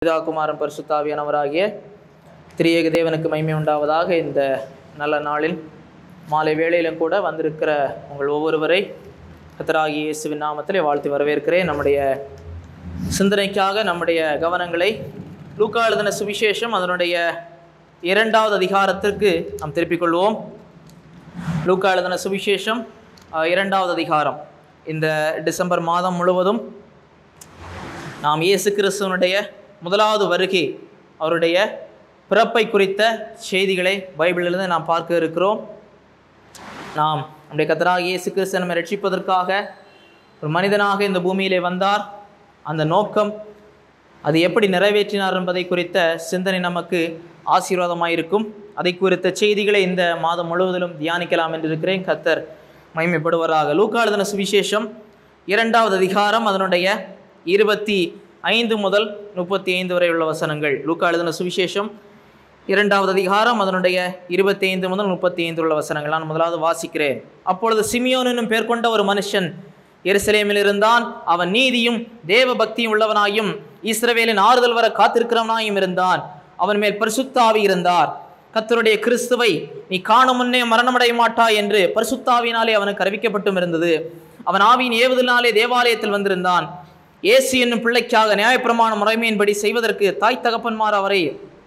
பிதா குமாரன் பரிசுத்தாவியானவராகிய திரியேக தேவனுக்கு மகிமை உண்டாவதாக இந்த நல்ல நாளில் மாலை வேளையிலும் கூட வந்திருக்கிற உங்கள் ஒவ்வொருவரை கத்தராகிய இயேசுவின் நாமத்திலே வாழ்த்தி வரவேற்கிறேன் நம்முடைய சிந்தனைக்காக நம்முடைய கவனங்களை லூக்கா எழுதின சுவிசேஷம் அதனுடைய இரண்டாவது அதிகாரத்திற்கு நாம் திருப்பிக் கொள்வோம் லூக்கா எழுதின சுவிசேஷம் அஹ், இரண்டாவது அதிகாரம் இந்த டிசம்பர் மாதம் முழுவதும் நாம் இயேசு கிறிஸ்துவனுடைய முதலாவது வருகை அவருடைய பிறப்பை குறித்த செய்திகளை பைபிளிலிருந்து நாம் பார்க்க இருக்கிறோம் நாம் நம்முடைய கத்தராக இயேசு கிறிஸ்து நம்மை ரட்சிப்பதற்காக ஒரு மனிதனாக இந்த பூமியிலே வந்தார் அந்த நோக்கம் அது எப்படி நிறைவேற்றினார் என்பதை குறித்த சிந்தனை நமக்கு ஆசீர்வாதமாக இருக்கும் அதை குறித்த செய்திகளை இந்த மாதம் முழுவதிலும் தியானிக்கலாம் என்று இருக்கிறேன் கத்தர் மகிமைப்படுவராக லூக்கா எழுதின சுவிசேஷம் இரண்டாவது அதிகாரம் அதனுடைய இருபத்தி ஐந்து முதல் முப்பத்தி ஐந்து வரை உள்ள வசனங்கள் லூக்கா எழுதின சுவிசேஷம் இரண்டாவது அதிகாரம் அதனுடைய இருபத்தி ஐந்து முதல் முப்பத்தி ஐந்து உள்ள வசனங்கள் நான் முதலாவது வாசிக்கிறேன் அப்பொழுது சிமியோன் என்னும் பேர் கொண்ட ஒரு மனுஷன் எருசலேமில் இருந்தான் அவன் நீதியும் தேவ பக்தியும் உள்ளவனாயும் இஸ்ரவேலின் ஆறுதல் வர காத்திருக்கிறவனாயும் இருந்தான் அவன் மேல் பரிசுத்தாவி இருந்தார் கர்த்தருடைய கிறிஸ்துவை நீ காணும் முன்னே மரணமடைய மாட்டாய் என்று பரிசுத்தாவினாலே அவனுக்கு அறிவிக்கப்பட்டும் இருந்தது அவன் ஆவியின் ஏவுதலினாலே தேவாலயத்தில் வந்திருந்தான் இயேசு என்னும் பிள்ளைக்காக நியாயப்பிரமாண முறைமையின்படி செய்வதற்கு தாய் தகப்பன்மார் அவரை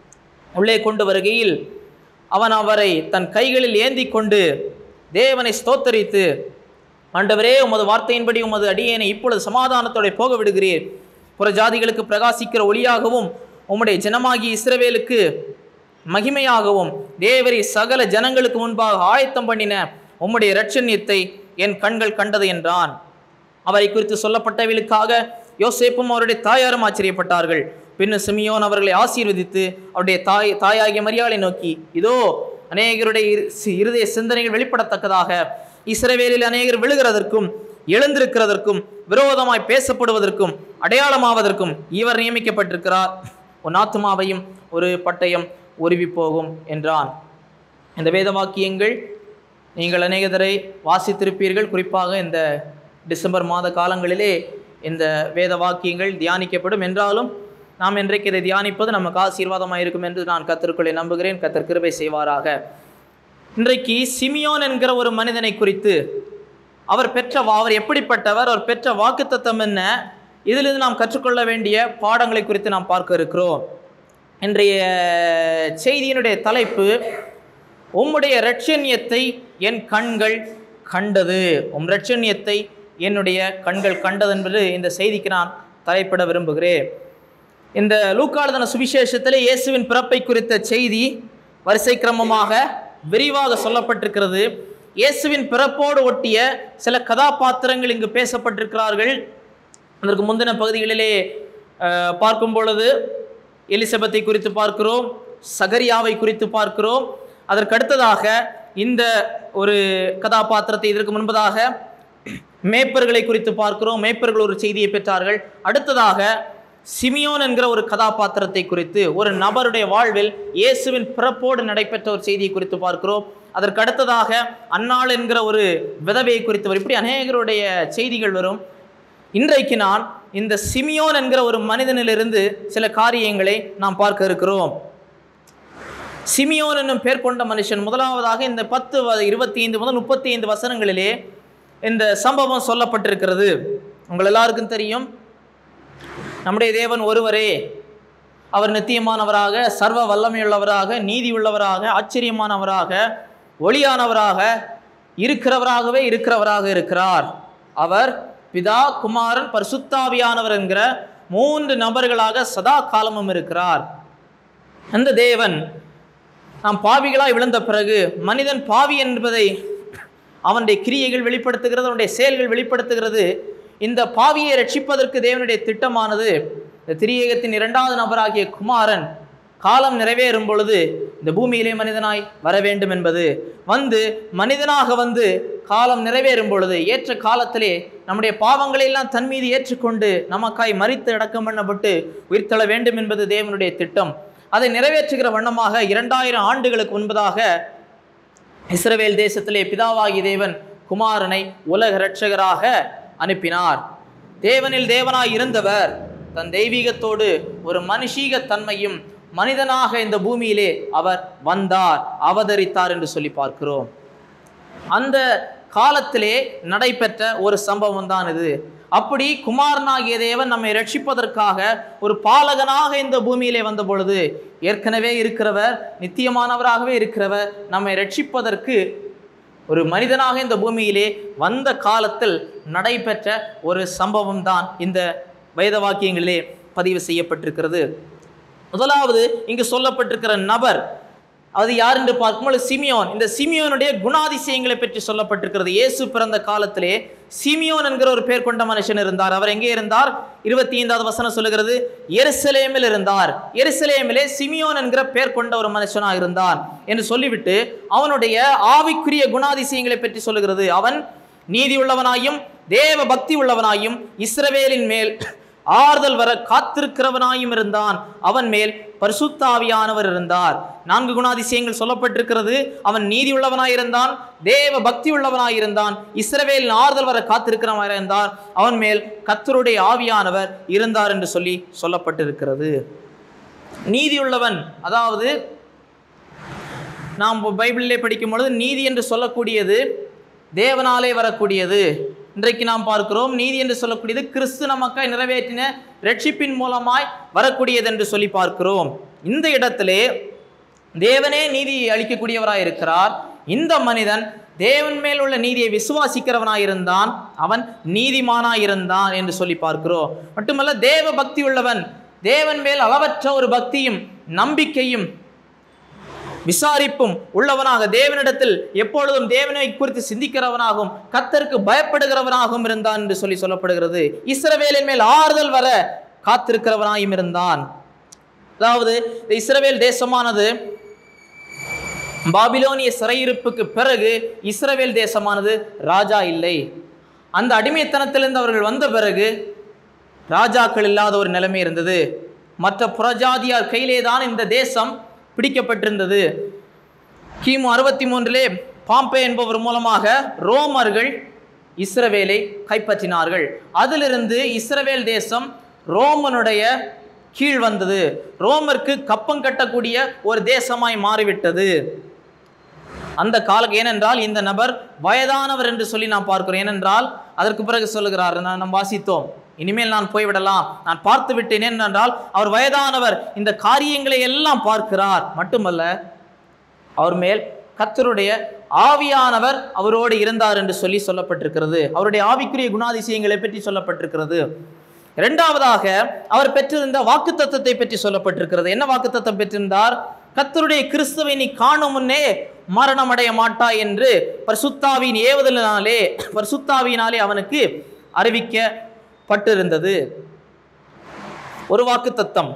உள்ளே கொண்டு வருகையில் அவன் அவரை தன் கைகளில் ஏந்தி கொண்டு தேவனை ஸ்தோத்தரித்து ஆண்டவரே உமது வார்த்தையின்படி உமது அடியேனை இப்பொழுது சமாதானத்தோட போக விடுகிறீர் புற ஜாதிகளுக்கு பிரகாசிக்கிற ஒளியாகவும் உம்முடைய ஜனமாகி இஸ்ரவேலுக்கு மகிமையாகவும் தேவரி சகல ஜனங்களுக்கு முன்பாக ஆயத்தம் பண்ணின உம்முடைய இரட்சண்யத்தை என் கண்கள் கண்டது என்றான் அவரை குறித்து சொல்லப்பட்டவர்களுக்காக யோசேப்பும் அவருடைய தாயாரும் ஆச்சரியப்பட்டார்கள் பின்னர் சிமியோன் அவர்களை ஆசீர்வதித்து அவருடைய தாய் தாயாகிய மரியாதை நோக்கி இதோ அநேகருடைய இரு- சி- இருதய சிந்தனைகள் வெளிப்படத்தக்கதாக இஸ்ரவேலில் அநேகர் விழுகிறதற்கும் எழுந்திருக்கிறதற்கும் விரோதமாய் பேசப்படுவதற்கும் அடையாளமாவதற்கும் இவர் நியமிக்கப்பட்டிருக்கிறார் உன் ஆத்துமாவையும் ஒரு பட்டயம் உருவி போகும் என்றான் இந்த வேத வாக்கியங்கள் நீங்கள் அநேகதரை வாசித்திருப்பீர்கள் குறிப்பாக இந்த டிசம்பர் மாத காலங்களிலே இந்த வேத வாக்கியங்கள் தியானிக்கப்படும் என்றாலும் நாம் இன்றைக்கு இதை தியானிப்பது நமக்கு ஆசீர்வாதமாக இருக்கும் என்று நான் கத்திற்குள்ளே நம்புகிறேன் கத்தர் கிருபை செய்வாராக இன்றைக்கு சிமியோன் என்கிற ஒரு மனிதனை குறித்து அவர் பெற்ற வா- அவர் எப்படிப்பட்டவர் அவர் பெற்ற வாக்குத்தத்தம் என்ன இதிலிருந்து நாம் கற்றுக்கொள்ள வேண்டிய பாடங்களை குறித்து நாம் பார்க்க இருக்கிறோம் இன்றைய செய்தியினுடைய தலைப்பு உம்முடைய இரட்சண்யத்தை என் கண்கள் கண்டது உம் இரட்சண்யத்தை என்னுடைய கண்கள் கண்டது என்பது இந்த செய்திக்கு நான் தலைப்பிட விரும்புகிறேன் இந்த லூக்காளுதன சுவிசேஷத்தில் இயேசுவின் பிறப்பை குறித்த செய்தி வரிசை கிரமமாக விரிவாக சொல்லப்பட்டிருக்கிறது இயேசுவின் பிறப்போடு ஒட்டிய சில கதாபாத்திரங்கள் இங்கு பேசப்பட்டிருக்கிறார்கள் அதற்கு முந்தின பகுதிகளிலே அஹ், பார்க்கும் பொழுது எலிசபெத்தை குறித்து பார்க்கிறோம் சகரியாவை குறித்து பார்க்கிறோம் அதற்கு அடுத்ததாக இந்த ஒரு கதாபாத்திரத்தை இதற்கு முன்பதாக மேய்ப்பர்களை குறித்து பார்க்கிறோம் மேய்ப்பர்கள் ஒரு செய்தியை பெற்றார்கள் அடுத்ததாக சிமியோன் என்கிற ஒரு கதாபாத்திரத்தை குறித்து ஒரு நபருடைய வாழ்வில் இயேசுவின் பிறப்போடு நடைபெற்ற ஒரு செய்தியை குறித்து பார்க்கிறோம் அதற்கு அடுத்ததாக அன்னாள் என்கிற ஒரு விதவையை குறித்து வரும் இப்படி அநேகருடைய செய்திகள் வரும் இன்றைக்கு நான் இந்த சிமியோன் என்கிற ஒரு மனிதனிலிருந்து சில காரியங்களை நாம் பார்க்க இருக்கிறோம் சிமியோன் என்னும் பேர் கொண்ட மனுஷன் முதலாவதாக இந்த பத்து வ- இருபத்தி ஐந்து முதல் முப்பத்தி ஐந்து வசனங்களிலே இந்த சம்பவம் சொல்லப்பட்டிருக்கிறது உங்கள் எல்லாருக்கும் தெரியும் நம்முடைய தேவன் ஒருவரே அவர் நித்தியமானவராக சர்வ வல்லமையுள்ளவராக நீதி உள்ளவராக ஆச்சரியமானவராக ஒளியானவராக இருக்கிறவராகவே இருக்கிறவராக இருக்கிறார் அவர் பிதா குமாரன் பரிசுத்தாவியானவர் என்கிற மூன்று நபர்களாக சதா காலமும் இருக்கிறார் அந்த தேவன் நாம் பாவிகளாய் விழுந்த பிறகு மனிதன் பாவி என்பதை அவனுடைய கிரியைகள் வெளிப்படுத்துகிறது அவனுடைய செயல்கள் வெளிப்படுத்துகிறது இந்த பாவியை ரட்சிப்பதற்கு தேவனுடைய திட்டமானது இந்த திரியேகத்தின் இரண்டாவது நபராகிய குமாரன் காலம் நிறைவேறும் பொழுது இந்த பூமியிலே மனிதனாய் வர வேண்டும் என்பது வந்து மனிதனாக வந்து காலம் நிறைவேறும் பொழுது ஏற்ற காலத்திலே நம்முடைய பாவங்களை எல்லாம் தன் மீது ஏற்றுக்கொண்டு நமக்காய் மறித்து அடக்கம் பண்ணப்பட்டு உயிர்த்தெழ வேண்டும் என்பது தேவனுடைய திட்டம் அதை நிறைவேற்றுகிற வண்ணமாக இரண்டாயிரம் ஆண்டுகளுக்கு முன்பதாக இஸ்ரவேல் தேசத்திலே பிதாவாகி தேவன் குமாரனை உலக இரட்சகராக அனுப்பினார் தேவனில் தேவனாய் இருந்தவர் தன் தெய்வீகத்தோடு ஒரு மனுஷீக தன்மையும் மனிதனாக இந்த பூமியிலே அவர் வந்தார் அவதரித்தார் என்று சொல்லி பார்க்கிறோம் அந்த காலத்திலே நடைபெற்ற ஒரு சம்பவம் தான் இது அப்படி குமாரனாகிய தேவன் நம்மை ரட்சிப்பதற்காக ஒரு பாலகனாக இந்த பூமியிலே வந்த பொழுது ஏற்கனவே இருக்கிறவர் நித்தியமானவராகவே இருக்கிறவர் நம்மை ரட்சிப்பதற்கு ஒரு மனிதனாக இந்த பூமியிலே வந்த காலத்தில் நடைபெற்ற ஒரு சம்பவம் தான் இந்த வேத வாக்கியங்களிலே பதிவு செய்யப்பட்டிருக்கிறது முதலாவது இங்கு சொல்லப்பட்டிருக்கிற நபர் அது யார் என்று பார்க்கும்போது சிமியோன் இந்த சிமியோனுடைய குணாதிசயங்களை பற்றி சொல்லப்பட்டிருக்கிறது இயேசு பிறந்த காலத்திலே சிமியோன் என்கிற ஒரு பேர் கொண்ட மனுஷன் இருந்தார் அவர் எங்கே இருந்தார் இருபத்தி ஐந்தாவது வசனம் சொல்லுகிறது எருசலேமில் இருந்தார் எருசலேமிலே சிமியோன் என்கிற பேர் கொண்ட ஒரு மனுஷனாக இருந்தான் என்று சொல்லிவிட்டு அவனுடைய ஆவிக்குரிய குணாதிசயங்களை பற்றி சொல்லுகிறது அவன் நீதி உள்ளவனாயும் தேவ பக்தி உள்ளவனாயும் இஸ்ரவேலின் மேல் ஆறுதல் வர காத்திருக்கிறவனாயும் இருந்தான் அவன் மேல் பரிசுத்தாவியானவர் இருந்தார் நான்கு குணாதிசயங்கள் சொல்லப்பட்டிருக்கிறது அவன் நீதி உள்ளவனாயிருந்தான் தேவ பக்தி உள்ளவனாயிருந்தான் இஸ்ரவேலின் ஆறுதல் வர காத்திருக்கிறவனாயிருந்தார் அவன் மேல் கத்தருடைய ஆவியானவர் இருந்தார் என்று சொல்லி சொல்லப்பட்டிருக்கிறது நீதியுள்ளவன் அதாவது நாம் பைபிளிலே படிக்கும் பொழுது நீதி என்று சொல்லக்கூடியது தேவனாலே வரக்கூடியது இன்றைக்கு நாம் பார்க்கிறோம் நீதி என்று சொல்லக்கூடியது கிறிஸ்து நமக்காய் நிறைவேற்றின ரட்சிப்பின் மூலமாய் வரக்கூடியது என்று சொல்லி பார்க்கிறோம் இந்த இடத்திலே தேவனே நீதி அளிக்கக்கூடியவராய் இருக்கிறார் இந்த மனிதன் தேவன் மேல் உள்ள நீதியை விசுவாசிக்கிறவனாயிருந்தான் அவன் நீதிமானாயிருந்தான் என்று சொல்லி பார்க்கிறோம் மட்டுமல்ல தேவ பக்தி உள்ளவன் தேவன் மேல் அளவற்ற ஒரு பக்தியும் நம்பிக்கையும் விசாரிப்பும் உள்ளவனாக தேவனிடத்தில் எப்பொழுதும் தேவனை குறித்து சிந்திக்கிறவனாகவும் கத்தருக்கு பயப்படுகிறவனாகவும் இருந்தான் என்று சொல்லி சொல்லப்படுகிறது இஸ்ரவேலின் மேல் ஆறுதல் வர காத்திருக்கிறவனாயும் இருந்தான் அதாவது இந்த இஸ்ரவேல் தேசமானது பாபிலோனிய சிறையிருப்புக்கு பிறகு இஸ்ரவேல் தேசமானது ராஜா இல்லை அந்த அடிமைத்தனத்திலிருந்து அவர்கள் வந்த பிறகு ராஜாக்கள் இல்லாத ஒரு நிலைமை இருந்தது மற்ற புறஜாதியார் கையிலே தான் இந்த தேசம் பிடிக்கப்பட்டிருந்தது கிமு அறுபத்தி மூன்றிலே பாம்பே என்பவர் மூலமாக ரோமர்கள் இஸ்ரவேலை கைப்பற்றினார்கள் அதிலிருந்து இஸ்ரவேல் தேசம் ரோமனுடைய கீழ் வந்தது ரோமருக்கு கப்பம் கட்டக்கூடிய ஒரு தேசமாய் மாறிவிட்டது அந்த கால ஏனென்றால் இந்த நபர் வயதானவர் என்று சொல்லி நாம் பார்க்கிறோம் ஏனென்றால் அதற்கு பிறகு சொல்லுகிறார் நான் நாம் வாசித்தோம் இனிமேல் நான் போய்விடலாம் நான் பார்த்து விட்டேன் ஏனென்றால் அவர் வயதானவர் இந்த காரியங்களை எல்லாம் பார்க்கிறார் மட்டுமல்ல அவர் மேல் கத்தருடைய ஆவியானவர் அவரோடு இருந்தார் என்று சொல்லி சொல்லப்பட்டிருக்கிறது அவருடைய ஆவிக்குரிய குணாதிசயங்களை பற்றி சொல்லப்பட்டிருக்கிறது இரண்டாவதாக அவர் பெற்றிருந்த வாக்குத்தத்தத்தை பற்றி சொல்லப்பட்டிருக்கிறது என்ன வாக்குத்தத்தம் பெற்றிருந்தார் கத்தருடைய கிறிஸ்துவை நீ காணும் முன்னே மரணமடைய மாட்டாய் என்று பரிசுத்தாவின் ஏவுதலினாலே பரிசுத்தாவியினாலே அவனுக்கு அறிவிக்கப்பட்டிருந்தது ஒரு வாக்குத்தத்தம்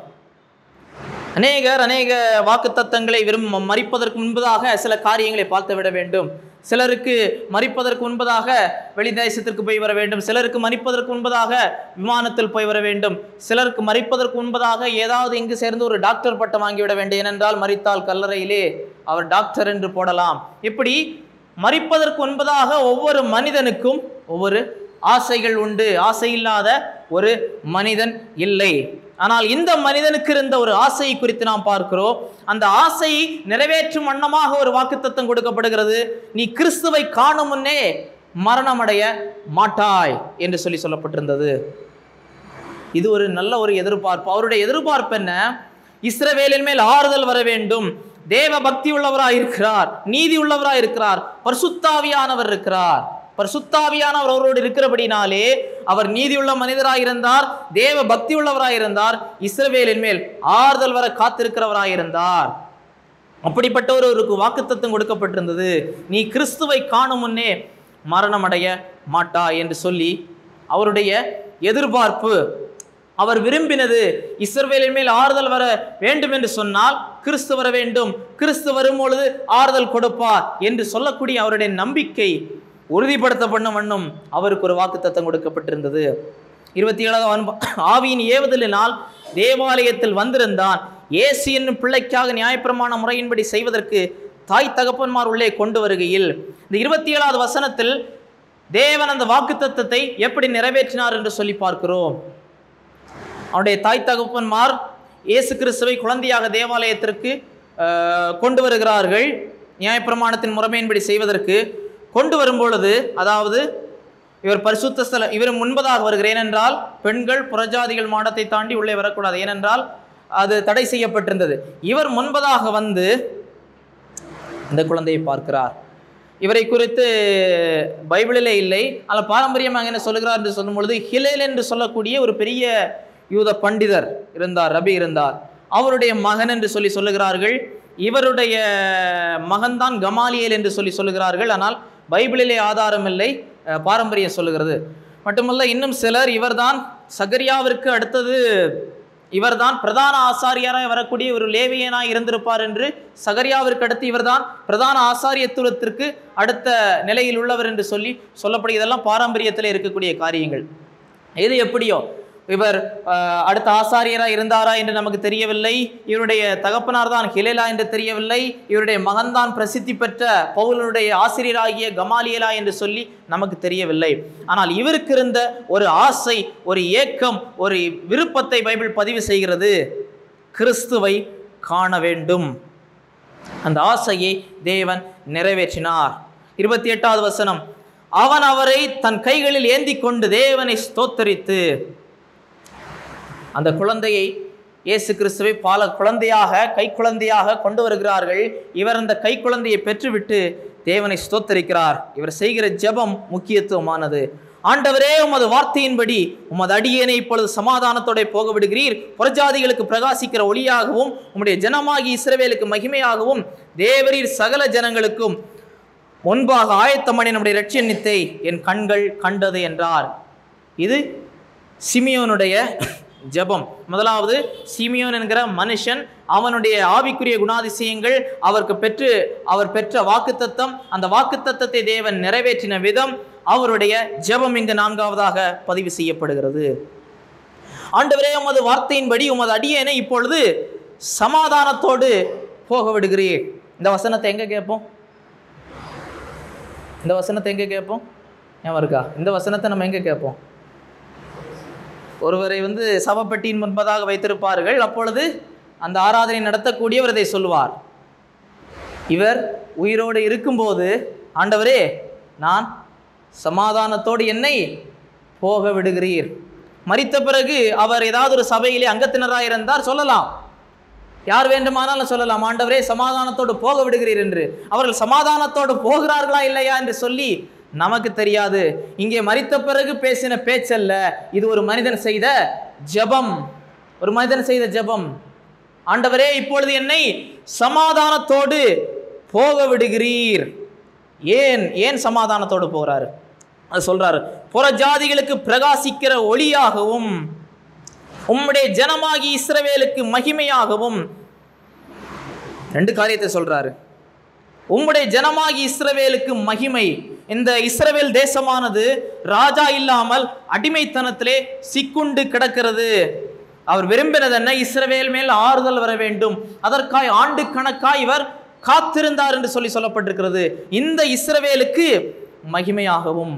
அநேகர் அநேக வாக்குத்தத்தங்களை விரும்ப மறிப்பதற்கு முன்பதாக சில காரியங்களை பார்த்து விட வேண்டும் சிலருக்கு மறிப்பதற்கு முன்பதாக வெளிதேசத்திற்கு போய் வர வேண்டும் சிலருக்கு மறிப்பதற்கு முன்பதாக விமானத்தில் போய் வர வேண்டும் சிலருக்கு மறிப்பதற்கு முன்பதாக ஏதாவது இங்கு சேர்ந்து ஒரு டாக்டர் பட்டம் வாங்கிவிட வேண்டும் ஏனென்றால் மறித்தால் கல்லறையிலே அவர் டாக்டர் என்று போடலாம் இப்படி மறிப்பதற்கு முன்பதாக ஒவ்வொரு மனிதனுக்கும் ஒவ்வொரு ஆசைகள் உண்டு ஆசை இல்லாத ஒரு மனிதன் இல்லை ஆனால் இந்த மனிதனுக்கு இருந்த ஒரு ஆசையை குறித்து நாம் பார்க்கிறோம் அந்த ஆசையை நிறைவேற்றும் வண்ணமாக ஒரு வாக்குத்தத்தம் கொடுக்கப்படுகிறது நீ கிறிஸ்துவை காணும் முன்னே மரணமடைய மாட்டாய் என்று சொல்லி சொல்லப்பட்டிருந்தது இது ஒரு நல்ல ஒரு எதிர்பார்ப்பு அவருடைய எதிர்பார்ப்பு என்ன இஸ்ரவேலின் மேல் ஆறுதல் வர வேண்டும் தேவ பக்தி உள்ளவராய் இருக்கிறார் நீதி உள்ளவராய் இருக்கிறார் பரிசுத்தாவியானவர் இருக்கிறார் பரிசுத்தாவியானவர் அவரோடு இருக்கிறபடினாலே அவர் நீதியுள்ள மனிதராயிருந்தார் தேவ பக்தி உள்ளவராயிருந்தார் இஸ்ரவேலின் மேல் ஆறுதல் வர காத்திருக்கிறவராயிருந்தார் அப்படிப்பட்ட ஒருவருக்கு வாக்குத்தத்தம் கொடுக்கப்பட்டிருந்தது நீ கிறிஸ்துவை காணும் முன்னே மரணமடைய மாட்டா என்று சொல்லி அவருடைய எதிர்பார்ப்பு அவர் விரும்பினது இஸ்ரவேலின் மேல் ஆறுதல் வர வேண்டும் என்று சொன்னால் கிறிஸ்து வர வேண்டும் கிறிஸ்து வரும் பொழுது ஆறுதல் கொடுப்பார் என்று சொல்லக்கூடிய அவருடைய நம்பிக்கை உறுதிப்படுத்தப்படும் வண்ணம் அவருக்கு ஒரு வாக்குத்தத்தம் கொடுக்கப்பட்டிருந்தது இருபத்தி ஏழாவது அன்பு ஆவியின் ஏவுதலினால் தேவாலயத்தில் வந்திருந்தான் இயேசு என்னும் பிள்ளைக்காக நியாயப்பிரமாண முறையின்படி செய்வதற்கு தாய் தகப்பன்மார் உள்ளே கொண்டு வருகையில் இந்த இருபத்தி ஏழாவது வசனத்தில் தேவன் அந்த வாக்குத்தத்தத்தை எப்படி நிறைவேற்றினார் என்று சொல்லி பார்க்கிறோம் அவனுடைய தாய் தகப்பன்மார் இயேசு கிறிஸ்துவை குழந்தையாக தேவாலயத்திற்கு அஹ், கொண்டு வருகிறார்கள் நியாயப்பிரமாணத்தின் முறைமையின்படி செய்வதற்கு கொண்டு வரும்பொழுது அதாவது இவர் பரிசுத்த ஸ்தல இவர் முன்பதாக வருகிறார் ஏனென்றால் பெண்கள் புறஜாதிகள் மாடத்தை தாண்டி உள்ளே வரக்கூடாது ஏனென்றால் அது தடை செய்யப்பட்டிருந்தது இவர் முன்பதாக வந்து இந்த குழந்தையை பார்க்கிறார் இவரை குறித்து பைபிளிலே இல்லை ஆனால் பாரம்பரியமாக என்ன சொல்லுகிறார் என்று சொல்லும் பொழுது ஹிலேல் என்று சொல்லக்கூடிய ஒரு பெரிய யூத பண்டிதர் இருந்தார் ரபி இருந்தார் அவருடைய மகன் என்று சொல்லி சொல்லுகிறார்கள் இவருடைய மகன்தான் கமாலியேல் என்று சொல்லி சொல்லுகிறார்கள் ஆனால் பைபிளிலே ஆதாரம் இல்லை அஹ், பாரம்பரியம் சொல்லுகிறது மட்டுமல்ல இன்னும் சிலர் இவர்தான் சகரியாவிற்கு அடுத்தது இவர்தான் பிரதான ஆசாரியராய் வரக்கூடிய ஒரு லேவியனாய் இருந்திருப்பார் என்று சகரியாவிற்கு அடுத்து இவர்தான் பிரதான ஆசாரியத்துவத்திற்கு அடுத்த நிலையில் உள்ளவர் என்று சொல்லி சொல்லப்படும் இதெல்லாம் பாரம்பரியத்தில் இருக்கக்கூடிய காரியங்கள் எது எப்படியோ இவர் அஹ், அடுத்த ஆசாரியராக இருந்தாரா என்று நமக்கு தெரியவில்லை இவருடைய தகப்பனார் தான் ஹிலேலா என்று தெரியவில்லை இவருடைய மகன்தான் பிரசித்தி பெற்ற பவுலனுடைய ஆசிரியராகிய கமாலியலா என்று சொல்லி நமக்கு தெரியவில்லை ஆனால் இவருக்கு இருந்த ஒரு ஆசை ஒரு ஏக்கம் ஒரு விருப்பத்தை பைபிள் பதிவு செய்கிறது கிறிஸ்துவை காண வேண்டும் அந்த ஆசையை தேவன் நிறைவேற்றினார் இருபத்தி எட்டாவது வசனம் அவன் அவரை தன் கைகளில் ஏந்தி கொண்டு தேவனை ஸ்தோத்தரித்து அந்த குழந்தையை இயேசு கிறிஸ்துவை பால குழந்தையாக கை குழந்தையாக கொண்டு வருகிறார்கள் இவர் அந்த கை குழந்தையை பெற்றுவிட்டு தேவனை ஸ்தோத்தரிக்கிறார் இவர் செய்கிற ஜெபம் முக்கியத்துவமானது ஆண்டவரே உமது வார்த்தையின்படி உமது அடியேனை இப்பொழுது சமாதானத்தோட போக விடுகிறீர் புறஜாதிகளுக்கு பிரகாசிக்கிற ஒளியாகவும் உம்முடைய ஜனமாகி இஸ்ரவேலுக்கு மகிமையாகவும் தேவரீர் சகல ஜனங்களுக்கும் முன்பாக ஆயத்தமணி நம்முடைய இரட்சணித்தை என் கண்கள் கண்டது என்றார் இது சிமியோனுடைய ஜெபம் முதலாவது சிமியோன் என்கிற மனுஷன் அவனுடைய ஆவிக்குரிய குணாதிசயங்கள் அவருக்கு பெற்று அவர் பெற்ற வாக்குத்தத்தம் அந்த வாக்குத்தத்தத்தை தேவன் நிறைவேற்றின விதம் அவருடைய ஜெபம் இங்கு நான்காவதாக பதிவு செய்யப்படுகிறது ஆண்டவரே உமது வார்த்தையின்படி உமது அடியேனை இப்பொழுது சமாதானத்தோடு போக விடுகிறீர் இந்த வசனத்தை எங்க கேட்போம் இந்த வசனத்தை எங்க கேட்போம் ஞாபகம் இருக்கா இந்த வசனத்தை நம்ம எங்க கேட்போம் ஒருவரை வந்து சவப்பெட்டியின் முன்பதாக வைத்திருப்பார்கள் அப்பொழுது அந்த ஆராதனை நடத்தக்கூடியவர் இதை சொல்லுவார் இவர் உயிரோடு இருக்கும்போது ஆண்டவரே நான் சமாதானத்தோடு என்னை போக விடுகிறீர் மரித்த பிறகு அவர் ஏதாவது ஒரு சபையிலே அங்கத்தினராக இருந்தார் சொல்லலாம் யார் வேண்டுமானாலும் சொல்லலாம் ஆண்டவரே சமாதானத்தோடு போக விடுகிறீர் என்று அவர்கள் சமாதானத்தோடு போகிறார்களா இல்லையா என்று சொல்லி நமக்கு தெரியாது இங்கே மரித்த பிறகு பேசின பேச்சல்ல இது ஒரு மனிதன் செய்த ஜெபம் ஒரு மனிதன் செய்த ஜெபம் ஆண்டவரே இப்பொழுது என்னை சமாதானத்தோடு போக விடுகிறீர் ஏன் ஏன் சமாதானத்தோடு போகிறாரு அது சொல்றாரு புற ஜாதிகளுக்கு பிரகாசிக்கிற ஒளியாகவும் உம்முடைய ஜனமாகி இஸ்ரவேலுக்கு மகிமையாகவும் ரெண்டு காரியத்தை சொல்றாரு உம்முடைய ஜனமாகி இஸ்ரவேலுக்கு மகிமை இந்த இஸ்ரவேல் தேசமானது ராஜா இல்லாமல் அடிமைத்தனத்திலே சிக்குண்டு கிடக்கிறது அவர் விரும்பினது என்ன இஸ்ரவேல் மேல் ஆறுதல் வர வேண்டும் அதற்காய் ஆண்டு கணக்காய் இவர் காத்திருந்தார் என்று சொல்லி சொல்லப்பட்டிருக்கிறது இந்த இஸ்ரவேலுக்கு மகிமையாகவும்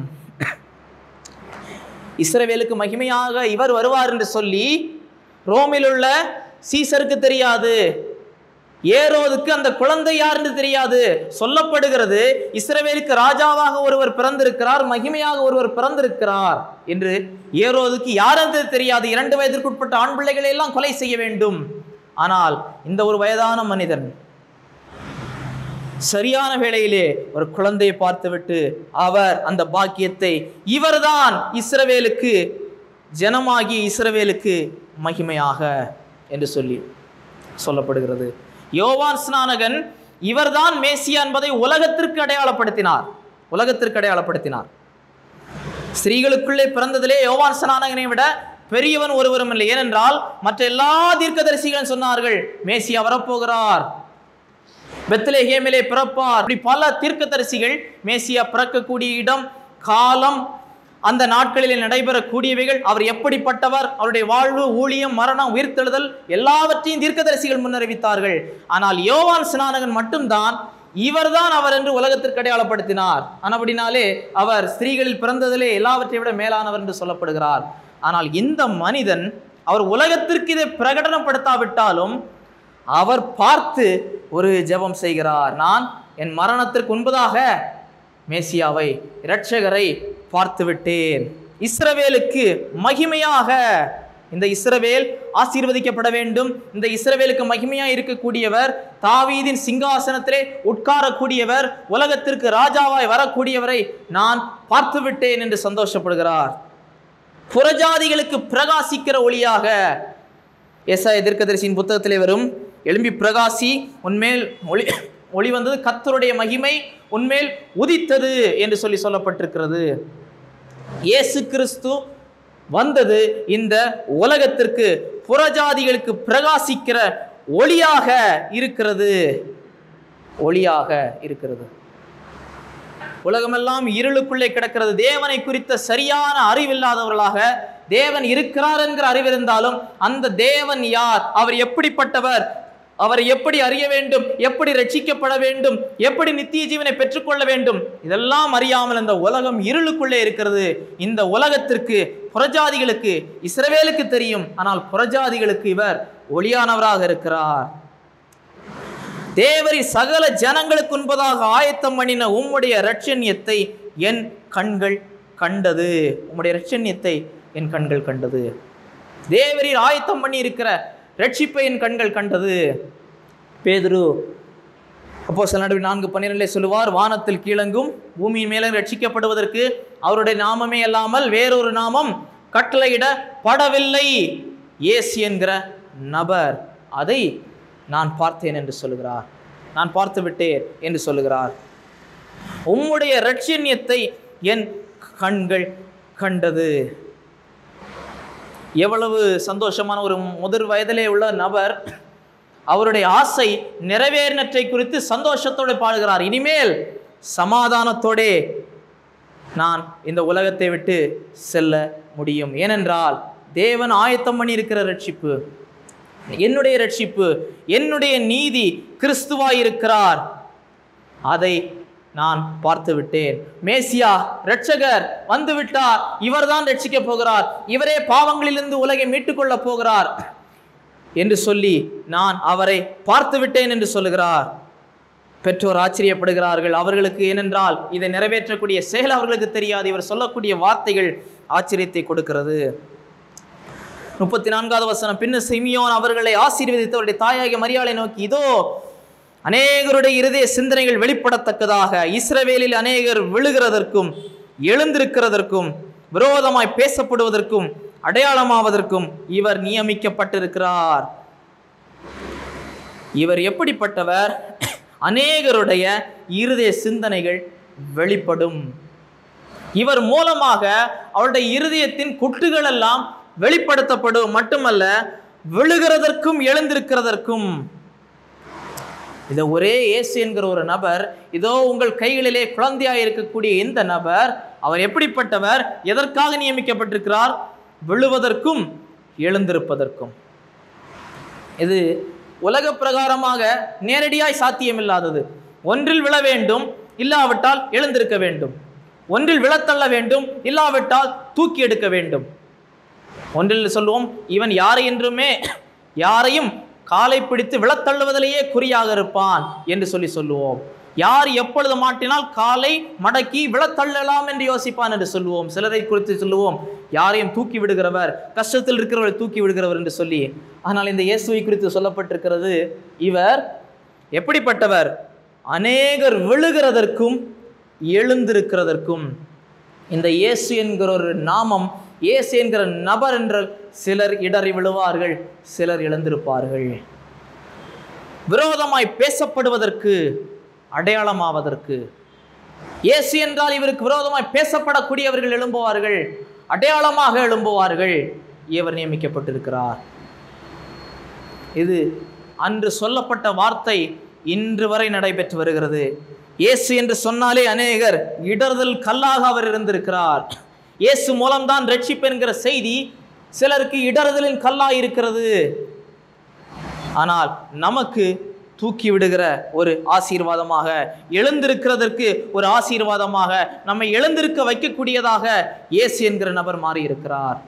இஸ்ரவேலுக்கு மகிமையாக இவர் வருவார் என்று சொல்லி ரோமில் உள்ள சீசருக்கு தெரியாது ஏரோதுக்கு அந்த குழந்தை யார் என்று தெரியாது சொல்லப்படுகிறது இஸ்ரவேலுக்கு ராஜாவாக ஒருவர் பிறந்திருக்கிறார் மகிமையாக ஒருவர் பிறந்திருக்கிறார் என்று ஏரோதுக்கு யார் என்று தெரியாது இரண்டு வயதிற்குட்பட்ட ஆண் பிள்ளைகளை எல்லாம் கொலை செய்ய வேண்டும் ஆனால் இந்த ஒரு வயதான மனிதன் சரியான வேளையிலே ஒரு குழந்தையை பார்த்துவிட்டு அவர் அந்த பாக்கியத்தை இவர்தான் இஸ்ரவேலுக்கு ஜனமாகி இஸ்ரவேலுக்கு மகிமையாக என்று சொல்லி சொல்லப்படுகிறது யோவான் ஸ்நானகன் இவர்தான் மேசியா என்பதை உலகத்திற்கு அடையாளப்படுத்தினார் உலகத்திற்கு அடையாளப்படுத்தினார் ஸ்திரீகளுக்குள்ளே பிறந்ததிலே யோவான் ஸ்நானகனை விட பெரியவன் ஒருவரும் இல்லை ஏனென்றால் மற்ற எல்லா தீர்க்கதரிசிகளும் சொன்னார்கள் மேசியா வரப்போகிறார் பெத்லேஹேமிலே பிறப்பார் இப்படி பல தீர்க்கதரிசிகள் மேசியா பிறக்கக்கூடிய இடம் காலம் அந்த நாட்களிலே நடைபெறக்கூடியவைகள் அவர் எப்படிப்பட்டவர் அவருடைய வாழ்வு ஊழியம் மரணம் உயிர்த்தெழுதல் எல்லாவற்றையும் தீர்க்கதரிசிகள் முன்னறிவித்தார்கள் ஆனால் யோவான் ஸ்நானகன் மட்டும்தான் இவர்தான் அவர் என்று உலகத்திற்கு அடையாளப்படுத்தினார் ஆனபடினாலே அவர் ஸ்திரீகளில் பிறந்ததிலே எல்லாவற்றை விட மேலானவர் என்று சொல்லப்படுகிறார் ஆனால் இந்த மனிதன் அவர் உலகத்திற்கு இதை பிரகடனப்படுத்தாவிட்டாலும் அவர் பார்த்து ஒரு ஜெபம் செய்கிறார் நான் என் மரணத்திற்கு முன்பதாக மேசியாவை இரட்சகரை பார்த்து விட்டேன் இஸ்ரவேலுக்கு மகிமையாக இந்த இஸ்ரவேல் ஆசீர்வதிக்கப்பட வேண்டும் இந்த இஸ்ரவேலுக்கு மகிமையா இருக்கக்கூடியவர் தாவீதின் சிங்காசனத்திலே உட்காரக்கூடியவர் உலகத்திற்கு ராஜாவாய் வரக்கூடியவரை நான் பார்த்து விட்டேன் என்று சந்தோஷப்படுகிறார் புறஜாதிகளுக்கு பிரகாசிக்கிற ஒளியாக எஸ்ஐ தீர்க்கதரிசியின் புத்தகத்திலே வரும் எழும்பி பிரகாசி உன்மேல் ஒளி ஒளி வந்தது கர்த்தருடைய மகிமை உன்மேல் உதித்தது என்று சொல்லி சொல்லப்பட்டிருக்கிறது இயேசு கிறிஸ்து வந்தது இந்த உலகத்திற்கு புறஜாதிகளுக்கு பிரகாசிக்கிற ஒளியாக இருக்கிறது ஒளியாக இருக்கிறது உலகமெல்லாம் இருளுக்குள்ளே கிடக்கிறது தேவனை குறித்த சரியான அறிவில்லாதவர்களாக தேவன் இருக்கிறார் என்கிற அறிவிருந்தாலும் அந்த தேவன் யார் அவர் எப்படிப்பட்டவர் அவரை எப்படி அறிய வேண்டும் எப்படி ரட்சிக்கப்பட வேண்டும் எப்படி நித்திய ஜீவனை பெற்றுக்கொள்ள வேண்டும் இதெல்லாம் அறியாமல் இந்த உலகம் இருளுக்குள்ளே இருக்கிறது இந்த உலகத்திற்கு புறஜாதிகளுக்கு இஸ்ரவேலுக்கு தெரியும் ஆனால் புறஜாதிகளுக்கு இவர் ஒளியானவராக இருக்கிறார் தேவரி சகல ஜனங்களுக்கு முன்பதாக ஆயத்தம் பண்ணின உம்முடைய இரட்சண்யத்தை என் கண்கள் கண்டது உம்முடைய இரட்சண்யத்தை என் கண்கள் கண்டது தேவரீர் ஆயத்தம் பண்ணி இருக்கிற ரட்சிப்பை என் கண்கள் கண்டது பேதுரு அப்போ சில நடுவில் நான்கு பன்னிரெண்டிலே சொல்லுவார் வானத்தில் கீழங்கும் பூமியின் மேலே ரட்சிக்கப்படுவதற்கு அவருடைய நாமமே அல்லாமல் வேறொரு நாமம் கட்டளையிடப்படவில்லை இயேசு என்கிற நபர் அதை நான் பார்த்தேன் என்று சொல்லுகிறார் நான் பார்த்து விட்டேன் என்று சொல்லுகிறார் உம்முடைய ரட்சண்யத்தை என் கண்கள் கண்டது எவ்வளவு சந்தோஷமான ஒரு முதிர் வயதிலே உள்ள நபர் அவருடைய ஆசை நிறைவேறினற்றை குறித்து சந்தோஷத்தோடு பாடுகிறார் இனிமேல் சமாதானத்தோடே நான் இந்த உலகத்தை விட்டு செல்ல முடியும் ஏனென்றால் தேவன் ஆயத்தம் பண்ணி இருக்கிற ரட்சிப்பு என்னுடைய ரட்சிப்பு என்னுடைய நீதி கிறிஸ்துவாய் இருக்கிறார் அதை நான் பார்த்து விட்டேன் மேசியா ரட்சகர் வந்து விட்டார் இவர்தான் ரட்சிக்க போகிறார் இவரே பாவங்களிலிருந்து உலகை மீட்டுக்கொள்ளப் போகிறார் என்று சொல்லி நான் அவரை பார்த்து விட்டேன் என்று சொல்லுகிறார் பெற்றோர் ஆச்சரியப்படுகிறார்கள் அவர்களுக்கு ஏனென்றால் இதை நிறைவேற்றக்கூடிய செயல் அவர்களுக்கு தெரியாது இவர் சொல்லக்கூடிய வார்த்தைகள் ஆச்சரியத்தை கொடுக்கிறது முப்பத்தி நான்காவது வசனம் பின்ன சிமியோன் அவர்களை ஆசீர்வதித்து அவருடைய தாயாகிய மரியாதை நோக்கி இதோ அநேகருடைய இருதய சிந்தனைகள் வெளிப்படத்தக்கதாக இஸ்ரவேலில் அநேகர் விழுகிறதற்கும் எழுந்திருக்கிறதற்கும் விரோதமாய் பேசப்படுவதற்கும் அடையாளமாவதற்கும் இவர் நியமிக்கப்பட்டிருக்கிறார் இவர் எப்படிப்பட்டவர் அநேகருடைய இருதய சிந்தனைகள் வெளிப்படும் இவர் மூலமாக அவருடைய இருதயத்தின் குட்டுகள் எல்லாம் வெளிப்படுத்தப்படும் மட்டுமல்ல விழுகிறதற்கும் எழுந்திருக்கிறதற்கும் இதை ஒரே இயேசு என்கிற ஒரு நபர் இதோ உங்கள் கைகளிலே குழந்தையாக இருக்கக்கூடிய இந்த நபர் அவர் எப்படிப்பட்டவர் எதற்காக நியமிக்கப்பட்டிருக்கிறார் விழுவதற்கும் எழுந்திருப்பதற்கும் இது உலக பிரகாரமாக நேரடியாய் சாத்தியமில்லாதது ஒன்றில் விழ வேண்டும் இல்லாவிட்டால் எழுந்திருக்க வேண்டும் ஒன்றில் விழத்தள்ள வேண்டும் இல்லாவிட்டால் தூக்கி எடுக்க வேண்டும் ஒன்றில் சொல்லுவோம் இவன் யாரை என்றுமே யாரையும் காலை பிடித்து விழத்தள்ளுவதிலேயே குறியாக இருப்பான் என்று சொல்லி சொல்லுவோம் யார் எப்பொழுது மாட்டினால் காலை மடக்கி விழத்தள்ளலாம் என்று யோசிப்பான் என்று சொல்லுவோம் சிலரை குறித்து சொல்லுவோம் யாரையும் தூக்கி விடுகிறவர் கஷ்டத்தில் இருக்கிறவரை தூக்கி விடுகிறவர் என்று சொல்லி ஆனால் இந்த இயேசுவை குறித்து சொல்லப்பட்டிருக்கிறது இவர் எப்படிப்பட்டவர் அநேகர் விழுகிறதற்கும் எழுந்திருக்கிறதற்கும் இந்த இயேசு என்கிற ஒரு நாமம் இயேசு என்கிற நபர் என்ற சிலர் இடறி விழுவார்கள் சிலர் எழுந்திருப்பார்கள் விரோதமாய் பேசப்படுவதற்கு அடையாளமாவதற்கு இயேசு என்றால் இவருக்கு விரோதமாய் பேசப்படக்கூடியவர்கள் எழும்புவார்கள் அடையாளமாக எழும்புவார்கள் இவர் நியமிக்கப்பட்டிருக்கிறார் இது அன்று சொல்லப்பட்ட வார்த்தை இன்று வரை நடைபெற்று வருகிறது இயேசு என்று சொன்னாலே அநேகர் இடறுதல் கல்லாக அவர் இருந்திருக்கிறார் இயேசு மூலம்தான் ரட்சிப்பு என்கிற செய்தி சிலருக்கு இடறுதலின் கல்லாக இருக்கிறது ஆனால் நமக்கு தூக்கி விடுகிற ஒரு ஆசீர்வாதமாக எழுந்திருக்கிறதற்கு ஒரு ஆசீர்வாதமாக நம்மை எழுந்திருக்க வைக்கக்கூடியதாக இயேசு என்கிற நபர் மாறி இருக்கிறார்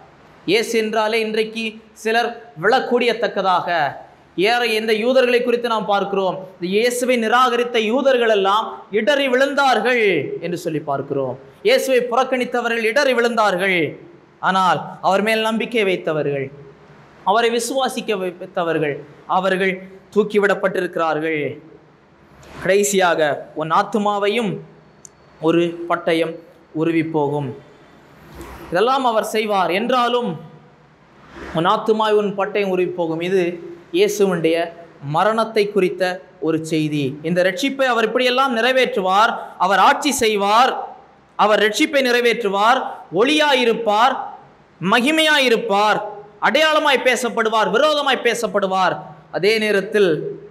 இயேசு என்றாலே இன்றைக்கு சிலர் விழக்கூடியத்தக்கதாக ஏற இந்த யூதர்களை குறித்து நாம் பார்க்கிறோம் இந்த இயேசுவை நிராகரித்த யூதர்கள் எல்லாம் இடறி விழுந்தார்கள் என்று சொல்லி பார்க்கிறோம் இயேசுவை புறக்கணித்தவர்கள் இடறி விழுந்தார்கள் ஆனால் அவர் மேல் நம்பிக்கை வைத்தவர்கள் அவரை விசுவாசிக்க வைத்தவர்கள் அவர்கள் தூக்கிவிடப்பட்டிருக்கிறார்கள் கடைசியாக உன் ஆத்துமாவையும் ஒரு பட்டயம் உருவி போகும் இதெல்லாம் அவர் செய்வார் என்றாலும் உன் ஆத்துமாய் உன் பட்டயம் உருவி போகும் இது இயேசுவனுடைய மரணத்தை குறித்த ஒரு செய்தி இந்த ரட்சிப்பை அவர் இப்படியெல்லாம் நிறைவேற்றுவார் அவர் ஆட்சி செய்வார் அவர் ரட்சிப்பை நிறைவேற்றுவார் ஒளியாயிருப்பார் மகிமையாயிருப்பார் அடையாளமாய் பேசப்படுவார் விரோதமாய் பேசப்படுவார் அதே நேரத்தில்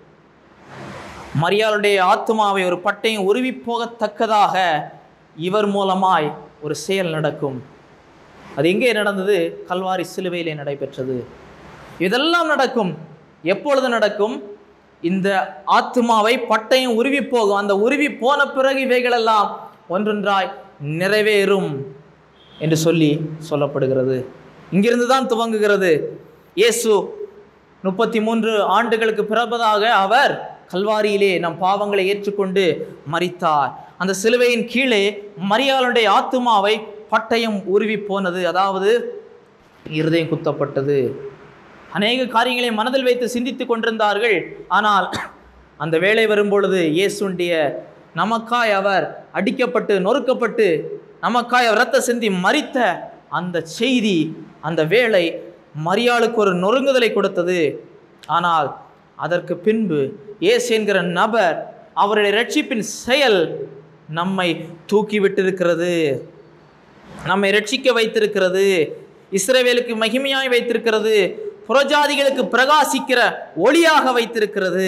மரியாளுடைய ஆத்மாவை ஒரு பட்டையும் உருவி போகத்தக்கதாக இவர் மூலமாய் ஒரு செயல் நடக்கும் அது எங்கே நடந்தது கல்வாரி சிலுவையிலே நடைபெற்றது இதெல்லாம் நடக்கும் எப்பொழுது நடக்கும் இந்த ஆத்மாவை பட்டையும் உருவி போகும் அந்த உருவி போன பிறகு இவைகளெல்லாம் ஒன்றொன்றாய் நிறைவேறும் என்று சொல்லி சொல்லப்படுகிறது இங்கிருந்து தான் துவங்குகிறது இயேசு முப்பத்தி மூன்று ஆண்டுகளுக்கு பிறப்பதாக அவர் கல்வாரியிலே நம் பாவங்களை ஏற்றுக்கொண்டு மரித்தார் அந்த சிலுவையின் கீழே மரியாளுடைய ஆத்துமாவை பட்டயம் உருவி போனது அதாவது இருதயம் குத்தப்பட்டது அநேக காரியங்களை மனதில் வைத்து சிந்தித்து கொண்டிருந்தார்கள் ஆனால் அந்த வேலை வரும்பொழுது இயேசுடைய நமக்காய் அவர் அடிக்கப்பட்டு நொறுக்கப்பட்டு நமக்காய் அவர் ரத்த சிந்தி மறித்த அந்த செய்தி அந்த வேலை மரியாளுக்கு ஒரு நொறுங்குதலை கொடுத்தது ஆனால் அதற்கு பின்பு இயேசு என்கிற நபர் அவருடைய ரட்சிப்பின் செயல் நம்மை தூக்கி விட்டிருக்கிறது நம்மை ரட்சிக்க வைத்திருக்கிறது இஸ்ரவேலுக்கு மகிமையாய் வைத்திருக்கிறது புறஜாதிகளுக்கு பிரகாசிக்கிற ஒளியாக வைத்திருக்கிறது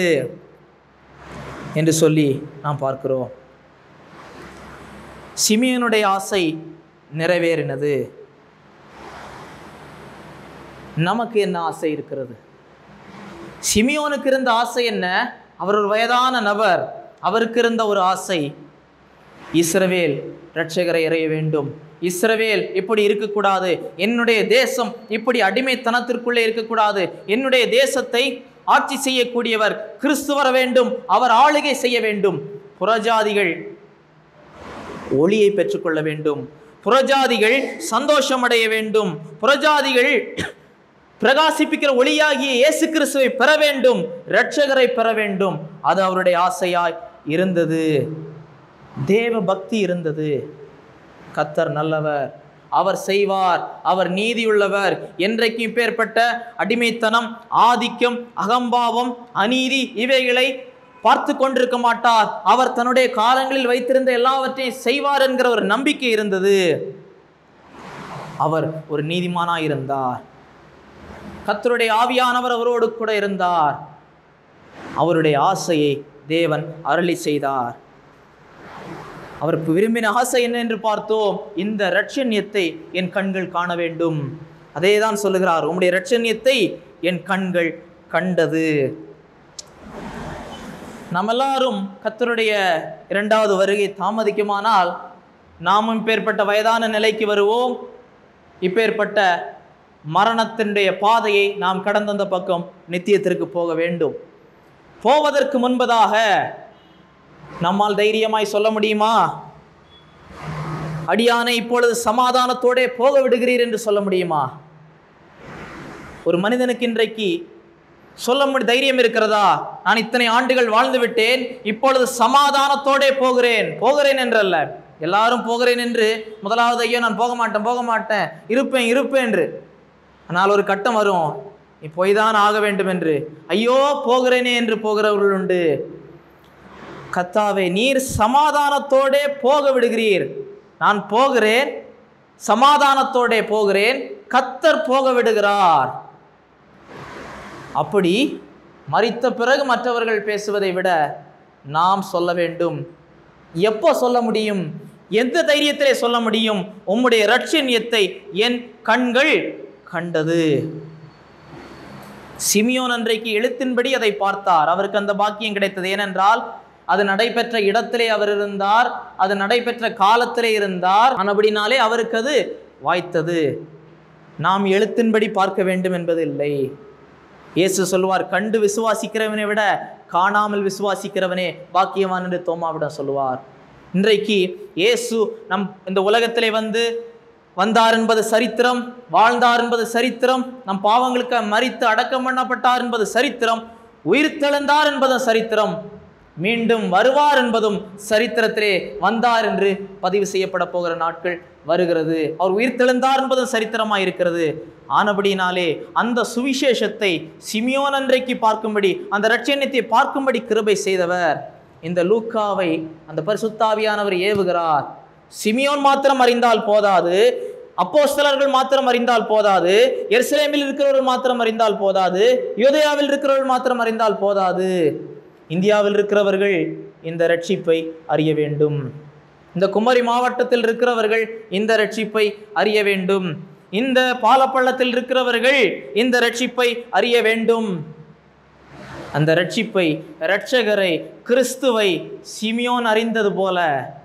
என்று சொல்லி நாம் பார்க்கிறோம் சிமியனுடைய ஆசை நிறைவேறினது நமக்கு என்ன ஆசை இருக்கிறது சிமியோனுக்கு இருந்த ஆசை என்ன அவர் ஒரு வயதான நபர் அவருக்கு இருந்த ஒரு ஆசை இஸ்ரவேல் இரட்சகரை இறைய வேண்டும் இஸ்ரவேல் இப்படி இருக்கக்கூடாது என்னுடைய தேசம் இப்படி அடிமைத்தனத்திற்குள்ளே இருக்கக்கூடாது என்னுடைய தேசத்தை ஆட்சி செய்யக்கூடியவர் கிறிஸ்து வர வேண்டும் அவர் ஆளுகை செய்ய வேண்டும் புறஜாதிகள் ஒளியை பெற்றுக்கொள்ள வேண்டும் புறஜாதிகள் சந்தோஷம் அடைய வேண்டும் புறஜாதிகள் பிரகாசிப்பிக்கிற ஒளியாகிய இயேசு கிறிஸ்துவை பெற வேண்டும் இரட்சகரை பெற வேண்டும் அது அவருடைய ஆசையாய் இருந்தது தேவ பக்தி இருந்தது கத்தர் நல்லவர் அவர் செய்வார் அவர் நீதியுள்ளவர் என்றைக்கு இப்பேற்பட்ட அடிமைத்தனம் ஆதிக்கம் அகம்பாவம் அநீதி இவைகளை பார்த்து கொண்டிருக்க மாட்டார் அவர் தன்னுடைய காலங்களில் வைத்திருந்த எல்லாவற்றையும் செய்வார் என்கிற ஒரு நம்பிக்கை இருந்தது அவர் ஒரு நீதிமானாய் இருந்தார் கத்தருடைய ஆவியானவர் அவரோடு கூட இருந்தார் அவருடைய ஆசையை தேவன் அருளி செய்தார் அவர் விரும்பின ஆசை என்ன என்று பார்த்தோம் இந்த இரட்சண்யத்தை என் கண்கள் காண வேண்டும் அதே தான் சொல்லுகிறார் உம்முடைய இரட்சண்யத்தை என் கண்கள் கண்டது நம்ம எல்லாரும் கத்தருடைய இரண்டாவது வருகை தாமதிக்குமானால் நாமும் இப்பேற்பட்ட வயதான நிலைக்கு வருவோம் இப்பேற்பட்ட மரணத்தினுடைய பாதையை நாம் கடந்த அந்த பக்கம் நித்தியத்திற்கு போக வேண்டும் போவதற்கு முன்பதாக நம்மால் தைரியமாய் சொல்ல முடியுமா அடியானை இப்பொழுது சமாதானத்தோடே போக விடுகிறீர் என்று சொல்ல முடியுமா ஒரு மனிதனுக்கு இன்றைக்கு சொல்ல முடி தைரியம் இருக்கிறதா நான் இத்தனை ஆண்டுகள் வாழ்ந்து விட்டேன் இப்பொழுது சமாதானத்தோடே போகிறேன் போகிறேன் என்றல்ல எல்லாரும் போகிறேன் என்று முதலாவது ஐயோ நான் போக மாட்டேன் போக மாட்டேன் இருப்பேன் இருப்பேன் என்று ஆனால் ஒரு கட்டம் வரும் நீ போய் தான் ஆக வேண்டும் என்று ஐயோ போகிறேனே என்று போகிறவர்கள் உண்டு கத்தாவே நீர் சமாதானத்தோடே போக விடுகிறீர் நான் போகிறேன் சமாதானத்தோடே போகிறேன் கத்தர் போக விடுகிறார் அப்படி மறித்த பிறகு மற்றவர்கள் பேசுவதை விட நாம் சொல்ல வேண்டும் எப்போ சொல்ல முடியும் எந்த தைரியத்திலே சொல்ல முடியும் உம்முடைய இரட்சண்யத்தை என் கண்கள் கண்டது சிமியோன் அன்றைக்கு எழுத்தின்படி அதை பார்த்தார் அவருக்கு அந்த பாக்கியம் கிடைத்தது ஏனென்றால் அது நடைபெற்ற இடத்திலே அவர் இருந்தார் அது நடைபெற்ற காலத்திலே இருந்தார் ஆனபடினாலே அவருக்கு அது வாய்த்தது நாம் எழுத்தின்படி பார்க்க வேண்டும் என்பது இல்லை இயேசு சொல்லுவார் கண்டு விசுவாசிக்கிறவனை விட காணாமல் விசுவாசிக்கிறவனே பாக்கியவான் என்று தோமாவிடம் சொல்லுவார் இன்றைக்கு இயேசு நம் இந்த உலகத்திலே வந்து வந்தார் என்பது சரித்திரம் வாழ்ந்தார் என்பது சரித்திரம் நம் பாவங்களுக்கு மறித்து அடக்கம் பண்ணப்பட்டார் என்பது சரித்திரம் உயிர்த்தெழுந்தார் என்பது சரித்திரம் மீண்டும் வருவார் என்பதும் சரித்திரத்திலே வந்தார் என்று பதிவு செய்யப்பட போகிற நாட்கள் வருகிறது அவர் உயிர்த்தெழுந்தார் என்பதும் சரித்திரமாக இருக்கிறது ஆனபடினாலே அந்த சுவிசேஷத்தை சிமியோன் அன்றைக்கு பார்க்கும்படி அந்த ரட்சணியத்தை பார்க்கும்படி கிருபை செய்தவர் இந்த லூக்காவை அந்த பரிசுத்தாவியானவர் ஏவுகிறார் சிமியோன் மாத்திரம் அறிந்தால் போதாது அப்போஸ்தலர்கள் மாத்திரம் அறிந்தால் போதாது எருசலேமில் இருக்கிறவர்கள் மாத்திரம் அறிந்தால் போதாது யோதயாவில் இருக்கிறவர்கள் மாத்திரம் அறிந்தால் போதாது இந்தியாவில் இருக்கிறவர்கள் இந்த ரட்சிப்பை அறிய வேண்டும் இந்த குமரி மாவட்டத்தில் இருக்கிறவர்கள் இந்த ரட்சிப்பை அறிய வேண்டும் இந்த பாலப்பள்ளத்தில் இருக்கிறவர்கள் இந்த ரட்சிப்பை அறிய வேண்டும் அந்த ரட்சிப்பை இரட்சகரை கிறிஸ்துவை சிமியோன் அறிந்தது போல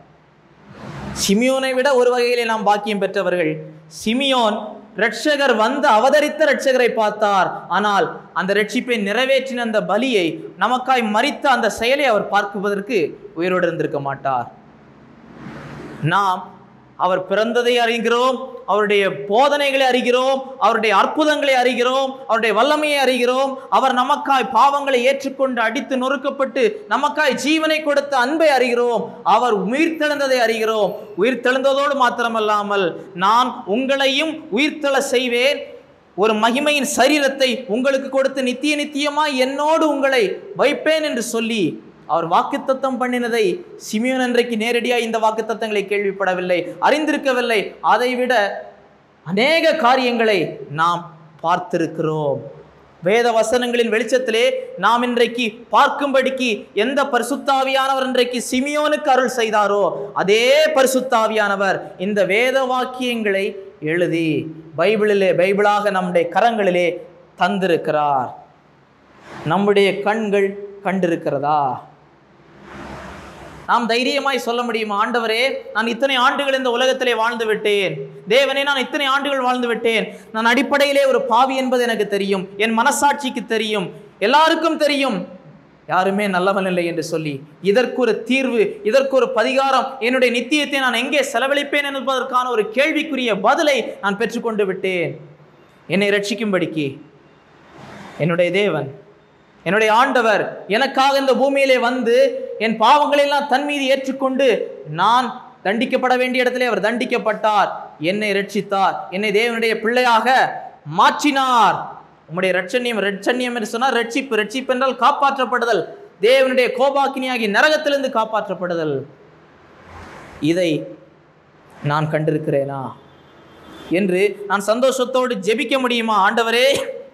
சிமியோனை விட ஒரு வகையிலே நாம் பாக்கியம் பெற்றவர்கள் சிமியோன் ரட்சகர் வந்து அவதரித்த ரட்சகரை பார்த்தார் ஆனால் அந்த ரட்சிப்பை நிறைவேற்றின அந்த பலியை நமக்காய் மறித்த அந்த செயலை அவர் பார்க்குவதற்கு உயிரோடு இருந்திருக்க மாட்டார் நாம் அவர் பிறந்ததை அறிகிறோம் அவருடைய போதனைகளை அறிகிறோம் அவருடைய அற்புதங்களை அறிகிறோம் அவருடைய வல்லமையை அறிகிறோம் அவர் நமக்காய் பாவங்களை ஏற்றுக்கொண்டு அடித்து நொறுக்கப்பட்டு நமக்காய் ஜீவனை கொடுத்த அன்பை அறிகிறோம் அவர் உயிர்த்தெழுந்ததை அறிகிறோம் உயிர்த்தெழுந்ததோடு மாத்திரமல்லாமல் நான் உங்களையும் உயிர்த்தெழ செய்வேன் ஒரு மகிமையின் சரீரத்தை உங்களுக்கு கொடுத்து நித்திய நித்தியமாய் என்னோடு உங்களை வைப்பேன் என்று சொல்லி அவர் வாக்குத்தத்தம் பண்ணினதை சிமியோன் அன்றைக்கு நேரடியாக இந்த வாக்குத்தத்தங்களை கேள்விப்படவில்லை அறிந்திருக்கவில்லை அதைவிட அநேக காரியங்களை நாம் பார்த்திருக்கிறோம் வேத வசனங்களின் வெளிச்சத்திலே நாம் இன்றைக்கு பார்க்கும்படிக்கு எந்த பரிசுத்தாவியானவர் இன்றைக்கு சிமியோனுக்கு அருள் செய்தாரோ அதே பரிசுத்தாவியானவர் இந்த வேத வாக்கியங்களை எழுதி பைபிளிலே பைபிளாக நம்முடைய கரங்களிலே தந்திருக்கிறார் நம்முடைய கண்கள் கண்டிருக்கிறதா நாம் தைரியமாய் சொல்ல முடியுமா ஆண்டவரே நான் இத்தனை ஆண்டுகள் இந்த உலகத்திலே வாழ்ந்து விட்டேன் தேவனே நான் இத்தனை ஆண்டுகள் வாழ்ந்து விட்டேன் நான் அடிப்படையிலே ஒரு பாவி என்பது எனக்கு தெரியும் என் மனசாட்சிக்கு தெரியும் எல்லாருக்கும் தெரியும் யாருமே நல்லவன் இல்லை என்று சொல்லி இதற்கு ஒரு தீர்வு இதற்கு ஒரு பரிகாரம் என்னுடைய நித்தியத்தை நான் எங்கே செலவழிப்பேன் என்பதற்கான ஒரு கேள்விக்குரிய பதிலை நான் பெற்றுக்கொண்டு விட்டேன் என்னை ரட்சிக்கும்படிக்கு என்னுடைய தேவன் என்னுடைய ஆண்டவர் எனக்காக இந்த பூமியிலே வந்து என் பாவங்களை எல்லாம் தன் மீது ஏற்றுக்கொண்டு நான் தண்டிக்கப்பட வேண்டிய இடத்திலே அவர் தண்டிக்கப்பட்டார் என்னை ரட்சித்தார் என்னை தேவனுடைய பிள்ளையாக மாற்றினார் உம்முடைய ரட்சண்யம் ரட்சண்யம் என்று சொன்னால் ரட்சிப்பு ரட்சிப்பு என்றால் காப்பாற்றப்படுதல் தேவனுடைய கோபாக்கினியாகி நரகத்திலிருந்து காப்பாற்றப்படுதல் இதை நான் கண்டிருக்கிறேனா என்று நான் சந்தோஷத்தோடு ஜெபிக்க முடியுமா ஆண்டவரே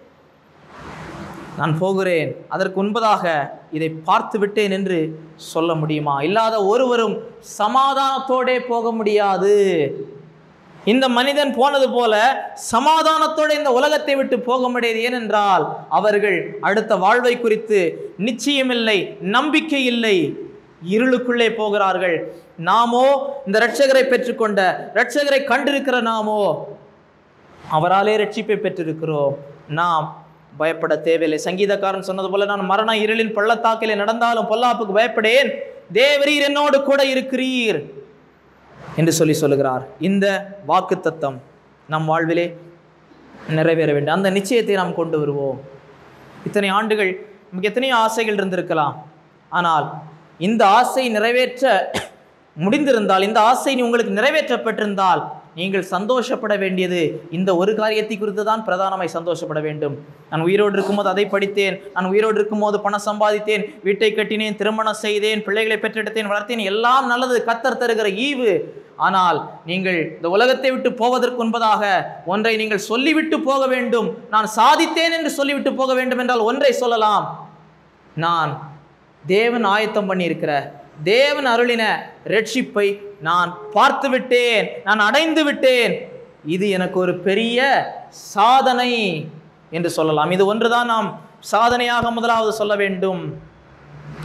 நான் போகிறேன் அதற்கு முன்பதாக இதை பார்த்து விட்டேன் என்று சொல்ல முடியுமா இல்லாத ஒருவரும் சமாதானத்தோடே போக முடியாது இந்த மனிதன் போனது போல சமாதானத்தோடு இந்த உலகத்தை விட்டு போக முடியாது ஏனென்றால் அவர்கள் அடுத்த வாழ்வை குறித்து நிச்சயமில்லை நம்பிக்கை இல்லை இருளுக்குள்ளே போகிறார்கள் நாமோ இந்த இரட்சகரை பெற்றுக்கொண்ட இரட்சகரை கண்டிருக்கிற நாமோ அவராலே ரட்சிப்பை பெற்றிருக்கிறோம் நாம் பயப்பட தேவையில்லை சங்கீதக்காரன் சொன்னது போல நான் மரண இருளின் பள்ளத்தாக்கிலே நடந்தாலும் பொல்லாப்புக்கு பயப்படேன் தேவரீர் என்னோடு கூட இருக்கிறீர் என்று சொல்லி சொல்லுகிறார் இந்த வாக்குத்தத்தம் நம் வாழ்விலே நிறைவேற வேண்டும் அந்த நிச்சயத்தை நாம் கொண்டு வருவோம் இத்தனை ஆண்டுகள் நமக்கு எத்தனையோ ஆசைகள் இருந்திருக்கலாம் ஆனால் இந்த ஆசை நிறைவேற்ற முடிந்திருந்தால் இந்த ஆசை உங்களுக்கு நிறைவேற்றப்பட்டிருந்தால் நீங்கள் சந்தோஷப்பட வேண்டியது இந்த ஒரு காரியத்தை குறித்து தான் பிரதானமாய் சந்தோஷப்பட வேண்டும் நான் உயிரோடு இருக்கும்போது அதை படித்தேன் நான் உயிரோடு இருக்கும்போது பணம் சம்பாதித்தேன் வீட்டை கட்டினேன் திருமணம் செய்தேன் பிள்ளைகளை பெற்றெடுத்தேன் வளர்த்தேன் எல்லாம் நல்லது கத்தர் தருகிற ஈவு ஆனால் நீங்கள் இந்த உலகத்தை விட்டு போவதற்கு முன்பதாக ஒன்றை நீங்கள் சொல்லிவிட்டு போக வேண்டும் நான் சாதித்தேன் என்று சொல்லிவிட்டு போக வேண்டும் என்றால் ஒன்றை சொல்லலாம் நான் தேவன் ஆயத்தம் பண்ணியிருக்கிற தேவன் அருளின ரட்சிப்பை நான் பார்த்து விட்டேன் நான் அடைந்து விட்டேன் இது எனக்கு ஒரு பெரிய சாதனை என்று சொல்லலாம் இது ஒன்றுதான் நாம் சாதனையாக முதலாவது சொல்ல வேண்டும்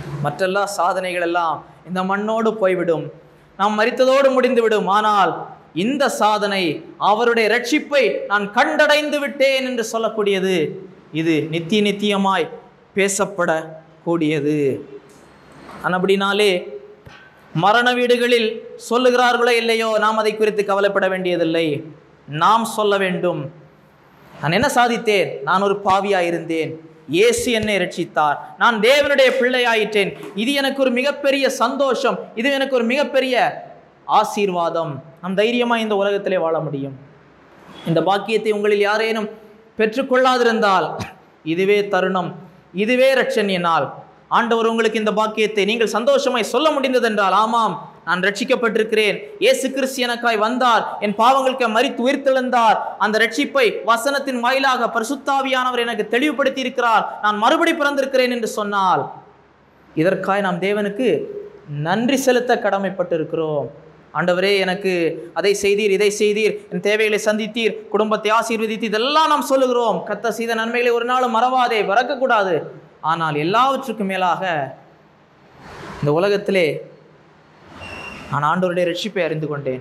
மற்றெல்லா சாதனைகள் எல்லாம் இந்த மண்ணோடு போய்விடும் நாம் மரித்ததோடு முடிந்துவிடும் ஆனால் இந்த சாதனை அவருடைய ரட்சிப்பை நான் கண்டடைந்து விட்டேன் என்று சொல்லக்கூடியது இது நித்திய நித்தியமாய் பேசப்படக்கூடியது அப்படினாலே மரண வீடுகளில் சொல்லுகிறார்களோ இல்லையோ நாம் அதை குறித்து கவலைப்பட வேண்டியதில்லை நாம் சொல்ல வேண்டும் நான் என்ன சாதித்தேன் நான் ஒரு பாவியாய் இருந்தேன் இயேசு என்னை ரட்சித்தார் நான் தேவனுடைய பிள்ளையாயிற்றேன் இது எனக்கு ஒரு மிகப்பெரிய சந்தோஷம் இது எனக்கு ஒரு மிகப்பெரிய ஆசீர்வாதம் நாம் தைரியமாக இந்த உலகத்திலே வாழ முடியும் இந்த பாக்கியத்தை உங்களில் யாரேனும் பெற்றுக்கொள்ளாதிருந்தால் இதுவே தருணம் இதுவே ரட்சணிய நாள் ஆண்டவர் உங்களுக்கு இந்த பாக்கியத்தை நீங்கள் சந்தோஷமாய் சொல்ல முடிந்ததென்றால் ஆமாம் நான் ரட்சிக்கப்பட்டிருக்கிறேன் இயேசு கிறிஸ்து எனக்காய் வந்தார் என் பாவங்களுக்கு மறித்து உயிர்த்தெழுந்தார் அந்த ரட்சிப்பை வசனத்தின் வாயிலாக பரிசுத்தாவியானவர் எனக்கு தெளிவுபடுத்தி இருக்கிறார் நான் மறுபடி பிறந்திருக்கிறேன் என்று சொன்னால் இதற்காய் நாம் தேவனுக்கு நன்றி செலுத்த கடமைப்பட்டிருக்கிறோம் ஆண்டவரே எனக்கு அதை செய்தீர் இதை செய்தீர் என் தேவைகளை சந்தித்தீர் குடும்பத்தை ஆசீர்வதித்து இதெல்லாம் நாம் சொல்லுகிறோம் கத்த செய்த நன்மைகளை ஒரு நாளும் மறவாதே மறக்கக்கூடாது ஆனால் எல்லாவற்றுக்கும் மேலாக இந்த உலகத்திலே நான் ஆண்டவருடைய ரட்சிப்பை அறிந்து கொண்டேன்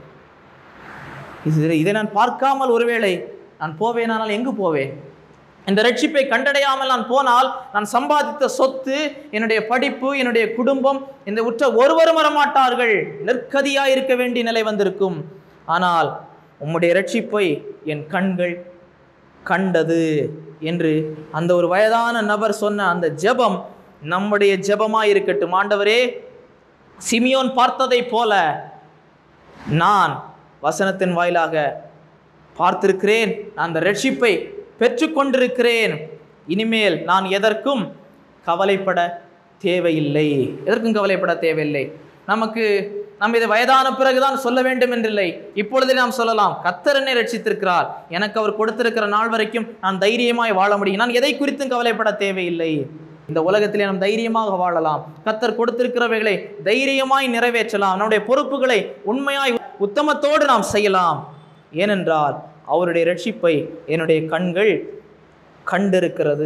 இது இதை நான் பார்க்காமல் ஒருவேளை நான் போவேனானால் எங்கு போவேன் இந்த ரட்சிப்பை கண்டடையாமல் நான் போனால் நான் சம்பாதித்த சொத்து என்னுடைய படிப்பு என்னுடைய குடும்பம் இந்த உற்ற ஒருவரும் வரமாட்டார்கள் நெற்கதியாக இருக்க வேண்டிய நிலை வந்திருக்கும் ஆனால் உம்முடைய ரட்சிப்பை என் கண்கள் கண்டது என்று அந்த ஒரு வயதான நபர் சொன்ன அந்த ஜெபம் நம்முடைய ஜெபமாய் இருக்கட்டும் ஆண்டவரே சிமியோன் பார்த்ததைப் போல நான் வசனத்தின் வாயிலாக பார்த்திருக்கிறேன் நான் அந்த ரட்சிப்பை பெற்றுக்கொண்டிருக்கிறேன் இனிமேல் நான் எதற்கும் கவலைப்பட தேவையில்லை எதற்கும் கவலைப்பட தேவையில்லை நமக்கு நம்ம இதை வயதான பிறகுதான் சொல்ல வேண்டும் என்றில்லை இப்பொழுதே நாம் சொல்லலாம் கத்தர் என்னை ரட்சித்திருக்கிறார் எனக்கு அவர் கொடுத்திருக்கிற நாள் வரைக்கும் நான் தைரியமாய் வாழ முடியும் நான் எதை குறித்தும் கவலைப்பட தேவையில்லை இந்த உலகத்திலே நாம் தைரியமாக வாழலாம் கத்தர் கொடுத்திருக்கிறவைகளை தைரியமாய் நிறைவேற்றலாம் நம்முடைய பொறுப்புகளை உண்மையாய் உத்தமத்தோடு நாம் செய்யலாம் ஏனென்றால் அவருடைய ரட்சிப்பை என்னுடைய கண்கள் கண்டிருக்கிறது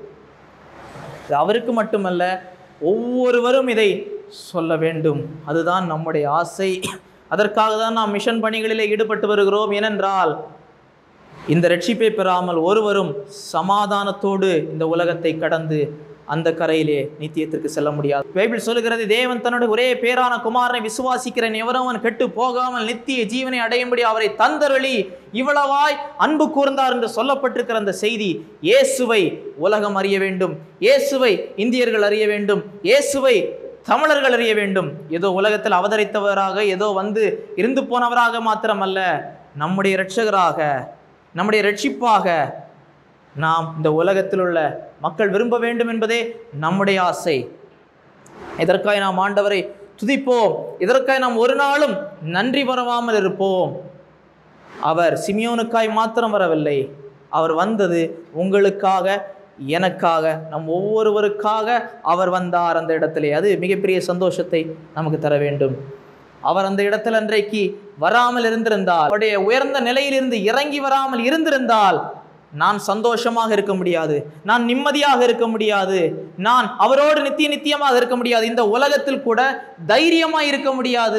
இது அவருக்கு மட்டுமல்ல ஒவ்வொருவரும் இதை சொல்ல வேண்டும் அதுதான் நம்முடைய ஆசை அதற்காக தான் நாம் மிஷன் பணிகளிலே ஈடுபட்டு வருகிறோம் ஏனென்றால் இந்த ரட்சிப்பை பெறாமல் ஒருவரும் சமாதானத்தோடு இந்த உலகத்தை கடந்து அந்த கரையிலே நித்தியத்திற்கு செல்ல முடியாது பைபிள் சொல்லுகிறது தேவன் தன்னுடைய ஒரே பேரான குமாரனை விசுவாசிக்கிறேன் எவரவன் கெட்டு போகாமல் நித்திய ஜீவனை அடையும்படி அவரை தந்தருளி இவ்வளவாய் அன்பு கூர்ந்தார் என்று சொல்லப்பட்டிருக்கிற அந்த செய்தி இயேசுவை உலகம் அறிய வேண்டும் இயேசுவை இந்தியர்கள் அறிய வேண்டும் இயேசுவை தமிழர்கள் அறிய வேண்டும் ஏதோ உலகத்தில் அவதரித்தவராக ஏதோ வந்து இருந்து போனவராக மாத்திரமல்ல நம்முடைய இரட்சகராக நம்முடைய ரட்சிப்பாக நாம் இந்த உலகத்தில் உள்ள மக்கள் விரும்ப வேண்டும் என்பதே நம்முடைய ஆசை இதற்காக நாம் ஆண்டவரை துதிப்போம் இதற்காக நாம் ஒரு நாளும் நன்றி பரவாமல் இருப்போம் அவர் சிமியோனுக்காய் மாத்திரம் வரவில்லை அவர் வந்தது உங்களுக்காக எனக்காக நம் ஒவ்வொருவருக்காக அவர் வந்தார் அந்த இடத்திலே அது மிகப்பெரிய சந்தோஷத்தை நமக்கு தர வேண்டும் அவர் அந்த இடத்தில் அன்றைக்கு வராமல் இருந்திருந்தால் அவருடைய உயர்ந்த நிலையிலிருந்து இறங்கி வராமல் இருந்திருந்தால் நான் சந்தோஷமாக இருக்க முடியாது நான் நிம்மதியாக இருக்க முடியாது நான் அவரோடு நித்திய நித்தியமாக இருக்க முடியாது இந்த உலகத்தில் கூட தைரியமாக இருக்க முடியாது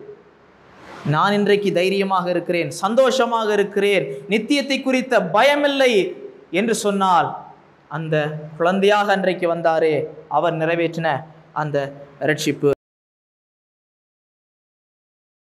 நான் இன்றைக்கு தைரியமாக இருக்கிறேன் சந்தோஷமாக இருக்கிறேன் நித்தியத்தை குறித்த பயமில்லை என்று சொன்னால் அந்த குழந்தையாக அன்றைக்கு வந்தாரே அவர் நிறைவேற்றின அந்த ரட்சிப்பு